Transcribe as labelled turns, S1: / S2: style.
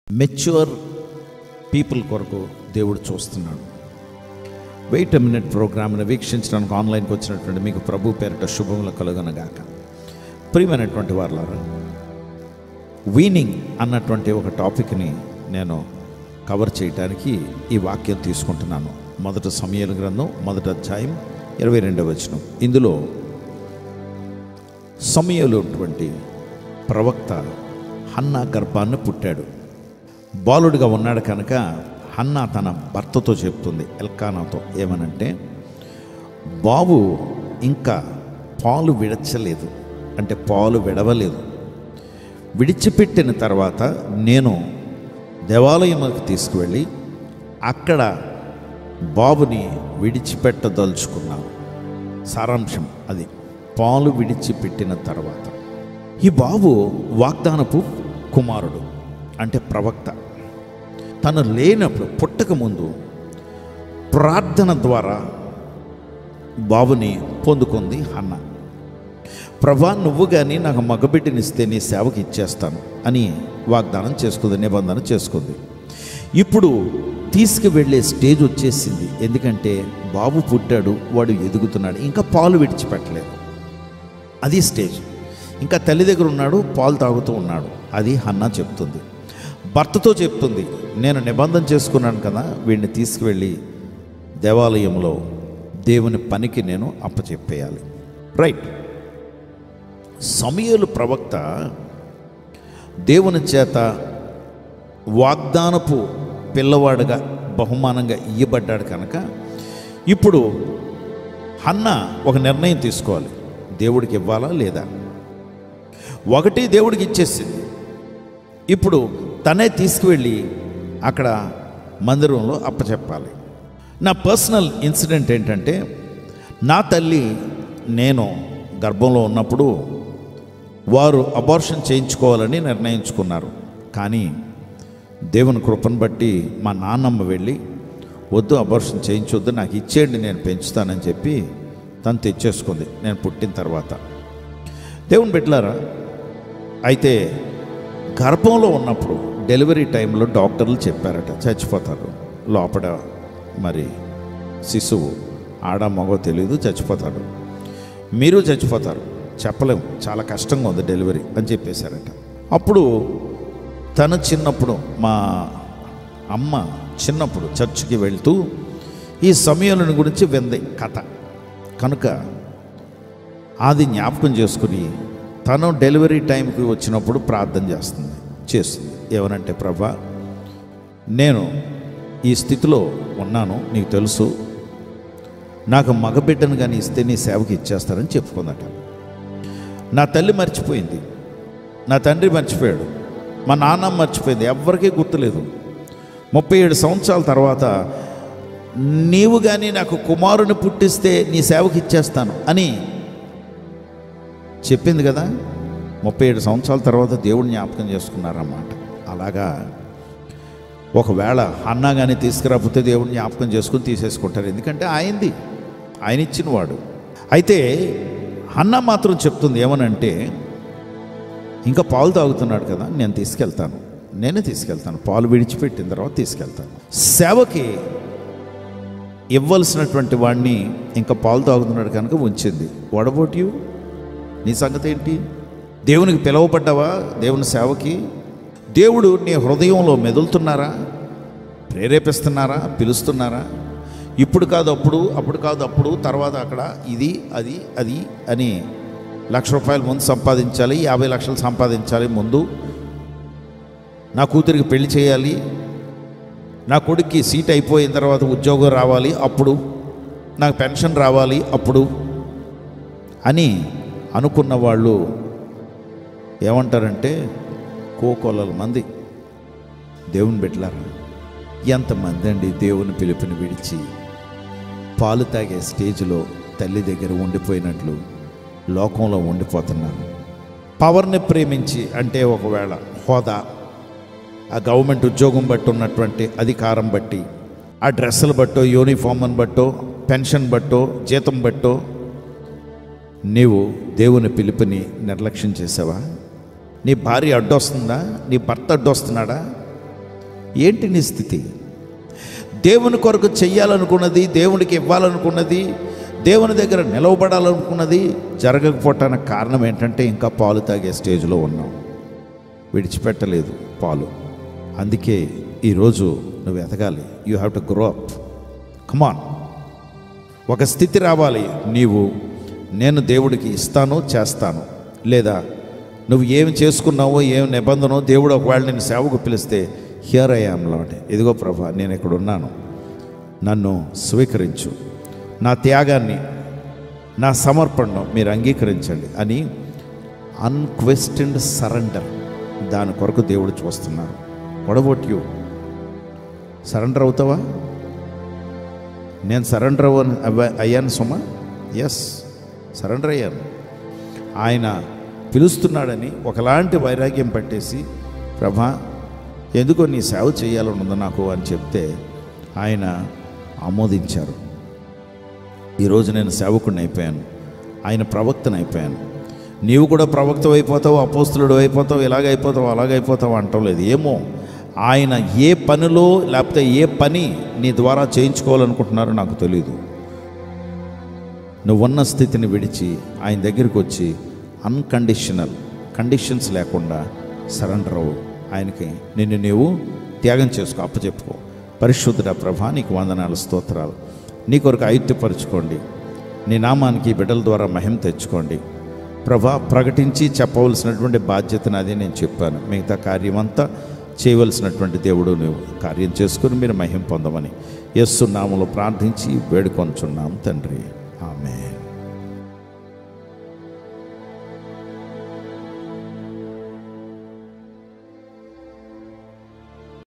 S1: mature people కొరకు దేవుడు చూస్తున్నాడు వెయిట్ మినిట్ ప్రోగ్రామ్ని వీక్షించడానికి ఆన్లైన్కి వచ్చినటువంటి మీకు ప్రభు పేరిట శుభములు కలుగనగాక ప్రియమైనటువంటి వాళ్ళారా వీనింగ్ అన్నటువంటి ఒక టాపిక్ని నేను కవర్ చేయడానికి ఈ వాక్యం తీసుకుంటున్నాను మొదట సమయాల గ్రంథం మొదటి అధ్యాయం ఇరవై రెండవ వచనం ఇందులో సమయలుటువంటి ప్రవక్త హన్నా గర్భాన్ని పుట్టాడు బాలుడిగా ఉన్నాడు కనుక హన్నా తన భర్తతో చెప్తుంది ఎల్కానాతో ఏమనంటే బాబు ఇంకా పాలు విడచలేదు అంటే పాలు విడవలేదు విడిచిపెట్టిన తర్వాత నేను దేవాలయంలోకి తీసుకువెళ్ళి అక్కడ బాబుని విడిచిపెట్టదలుచుకున్నాను సారాంశం అది పాలు విడిచిపెట్టిన తర్వాత ఈ బాబు వాగ్దానపు కుమారుడు అంటే ప్రవక్త తను లేనప్పుడు పుట్టక ముందు ప్రార్థన ద్వారా బాబుని పొందుకుంది హన్న ప్రభా నువ్వు కానీ నాకు మగబిడ్డనిస్తే నీ సేవకి ఇచ్చేస్తాను అని వాగ్దానం చేసుకుంది నిబంధన చేసుకుంది ఇప్పుడు తీసుకువెళ్ళే స్టేజ్ వచ్చేసింది ఎందుకంటే బాబు పుట్టాడు వాడు ఎదుగుతున్నాడు ఇంకా పాలు విడిచిపెట్టలేదు అది స్టేజ్ ఇంకా తల్లి దగ్గర ఉన్నాడు పాలు తాగుతూ ఉన్నాడు అది హన్నా చెప్తుంది భర్తతో చెప్తుంది నేను నిబంధన చేసుకున్నాను కదా వీడిని తీసుకువెళ్ళి దేవాలయంలో దేవుని పనికి నేను అప్పచెప్పేయాలి రైట్ సమయలు ప్రవక్త దేవుని చేత వాగ్దానపు పిల్లవాడుగా బహుమానంగా ఇయ్యబడ్డాడు కనుక ఇప్పుడు హన్న ఒక నిర్ణయం తీసుకోవాలి దేవుడికి ఇవ్వాలా లేదా ఒకటి దేవుడికి ఇచ్చేసింది ఇప్పుడు తనే తీసుకువెళ్ళి అక్కడ మందిరంలో అప్పచెప్పాలి నా పర్సనల్ ఇన్సిడెంట్ ఏంటంటే నా తల్లి నేను గర్భంలో ఉన్నప్పుడు వారు అబార్షన్ చేయించుకోవాలని నిర్ణయించుకున్నారు కానీ దేవుని కృపను బట్టి మా నాన్నమ్మ వెళ్ళి వద్దు అబార్షన్ చేయించొద్దు నాకు ఇచ్చేయండి నేను పెంచుతానని చెప్పి తను తెచ్చేసుకుంది నేను పుట్టిన తర్వాత దేవుని బిడ్డలారా అయితే గర్భంలో ఉన్నప్పుడు డెలివరీ టైంలో డాక్టర్లు చెప్పారట చచ్చిపోతారు లోపల మరి శిశువు ఆడ మగో తెలియదు చచ్చిపోతాడు మీరు చచ్చిపోతారు చెప్పలేము చాలా కష్టంగా ఉంది డెలివరీ అని చెప్పేశారట అప్పుడు తను చిన్నప్పుడు మా అమ్మ చిన్నప్పుడు చర్చికి వెళ్తూ ఈ సమయాలను గురించి వింది కథ కనుక అది జ్ఞాపకం చేసుకుని తను డెలివరీ టైంకి వచ్చినప్పుడు ప్రార్థన చేస్తుంది చేస్తుంది ఏమనంటే ప్రభా నేను ఈ స్థితిలో ఉన్నాను నీకు తెలుసు నాకు మగబిడ్డను కానీ ఇస్తే నీ సేవకి ఇచ్చేస్తానని చెప్పుకుందట నా తల్లి మర్చిపోయింది నా తండ్రి మర్చిపోయాడు మా నాన్న మర్చిపోయింది ఎవ్వరికీ గుర్తులేదు ముప్పై ఏడు సంవత్సరాల తర్వాత నీవు కానీ నాకు కుమారుని పుట్టిస్తే నీ సేవకి ఇచ్చేస్తాను అని చెప్పింది కదా ముప్పై ఏడు సంవత్సరాల తర్వాత దేవుడిని జ్ఞాపకం చేసుకున్నారన్నమాట అలాగా ఒకవేళ అన్నా కానీ తీసుకురాకపోతే దేవుడిని జ్ఞాపకం చేసుకుని తీసేసుకుంటారు ఎందుకంటే ఆయనది ఆయన ఇచ్చినవాడు అయితే అన్న మాత్రం చెప్తుంది ఏమనంటే ఇంకా పాలు తాగుతున్నాడు కదా నేను తీసుకెళ్తాను నేనే తీసుకెళ్తాను పాలు విడిచిపెట్టిన తర్వాత తీసుకెళ్తాను సేవకి ఇవ్వాల్సినటువంటి వాడిని ఇంకా పాలు తాగుతున్నాడు కనుక ఉంచింది వడబోట్ యూ నీ సంగతి ఏంటి దేవునికి పిలువబడ్డావా దేవుని సేవకి దేవుడు నీ హృదయంలో మెదులుతున్నారా ప్రేరేపిస్తున్నారా పిలుస్తున్నారా ఇప్పుడు కాదు అప్పుడు అప్పుడు కాదు అప్పుడు తర్వాత అక్కడ ఇది అది అది అని లక్ష రూపాయలు ముందు సంపాదించాలి యాభై లక్షలు సంపాదించాలి ముందు నా కూతురికి పెళ్లి చేయాలి నా కొడుక్కి సీట్ అయిపోయిన తర్వాత ఉద్యోగం రావాలి అప్పుడు నాకు పెన్షన్ రావాలి అప్పుడు అని అనుకున్న వాళ్ళు ఏమంటారంటే కోకొల్లల మంది దేవుని బిడ్డలారా ఎంతమంది అండి దేవుని పిలుపుని విడిచి పాలు తాగే స్టేజ్లో తల్లి దగ్గర ఉండిపోయినట్లు లోకంలో ఉండిపోతున్నారు పవర్ని ప్రేమించి అంటే ఒకవేళ హోదా ఆ గవర్నమెంట్ ఉద్యోగం బట్టి ఉన్నటువంటి అధికారం బట్టి ఆ డ్రెస్సులు బట్టో యూనిఫామ్ని బట్టో పెన్షన్ బట్టో జీతం బట్టో నీవు దేవుని పిలుపుని నిర్లక్ష్యం చేసావా నీ భార్య అడ్డొస్తుందా నీ భర్త అడ్డొస్తున్నాడా ఏంటి నీ స్థితి దేవుని కొరకు చెయ్యాలనుకున్నది దేవునికి ఇవ్వాలనుకున్నది దేవుని దగ్గర నిలవబడాలనుకున్నది జరగకపోవటానికి కారణం ఏంటంటే ఇంకా పాలు తాగే స్టేజ్లో ఉన్నాం విడిచిపెట్టలేదు పాలు అందుకే ఈరోజు నువ్వు ఎదగాలి you have to grow up come on ఒక స్థితి రావాలి నీవు నేను దేవుడికి ఇస్తాను చేస్తాను లేదా నువ్వు ఏమి చేసుకున్నావో ఏం నిబంధనో దేవుడు ఒకవేళ నేను సేవకు పిలిస్తే హియర్ ఐ ఆమ్ లాడ్ ఇదిగో ప్రభా నేను ఇక్కడ ఉన్నాను నన్ను స్వీకరించు నా త్యాగాన్ని నా సమర్పణను మీరు అంగీకరించండి అని అన్క్వెస్టెండ్ సరెండర్ దాని కొరకు దేవుడు చూస్తున్నారు వడబోట్ యూ సరెండర్ అవుతావా నేను సరెండర్ అవ్వను అవ్వ- అయ్యాను సుమా ఎస్ సరెండర్ అయ్యాను ఆయన పిలుస్తున్నాడని ఒకలాంటి వైరాగ్యం పట్టేసి ప్రభా ఎందుకో నీ సేవ చేయాలని ఉంది నాకు అని చెప్తే ఆయన ఆమోదించారు ఈరోజు నేను సేవకుడిని అయిపోయాను ఆయన ప్రవక్తను అయిపోయాను నీవు కూడా ప్రవక్త అయిపోతావు అపోస్తులుడు అయిపోతావు ఇలాగ అయిపోతావు అలాగ అయిపోతావు అంటం లేదు ఏమో ఆయన ఏ పనిలో లేకపోతే ఏ పని నీ ద్వారా చేయించుకోవాలనుకుంటున్నారో నాకు తెలియదు నువ్వున్న స్థితిని విడిచి ఆయన దగ్గరికి వచ్చి అన్కండిషనల్ కండిషన్స్ లేకుండా సరెండర్ అవ్వు ఆయనకి నిన్ను నీవు త్యాగం చేసుకో అప్పచెప్పుకో పరిశుద్ధుడ ప్రభా నీకు వందనాలు స్తోత్రాలు నీ కొరకు ఐత్యపరచుకోండి నీ నామానికి ఈ బిడ్డల ద్వారా మహిమ తెచ్చుకోండి ప్రభా ప్రకటించి చెప్పవలసినటువంటి బాధ్యతను అదే నేను చెప్పాను మిగతా కార్యమంతా చేయవలసినటువంటి దేవుడు నువ్వు కార్యం చేసుకుని మీరు మహిమ పొందమని యస్సు నామలో ప్రార్థించి వేడుకొంచున్నాం తండ్రి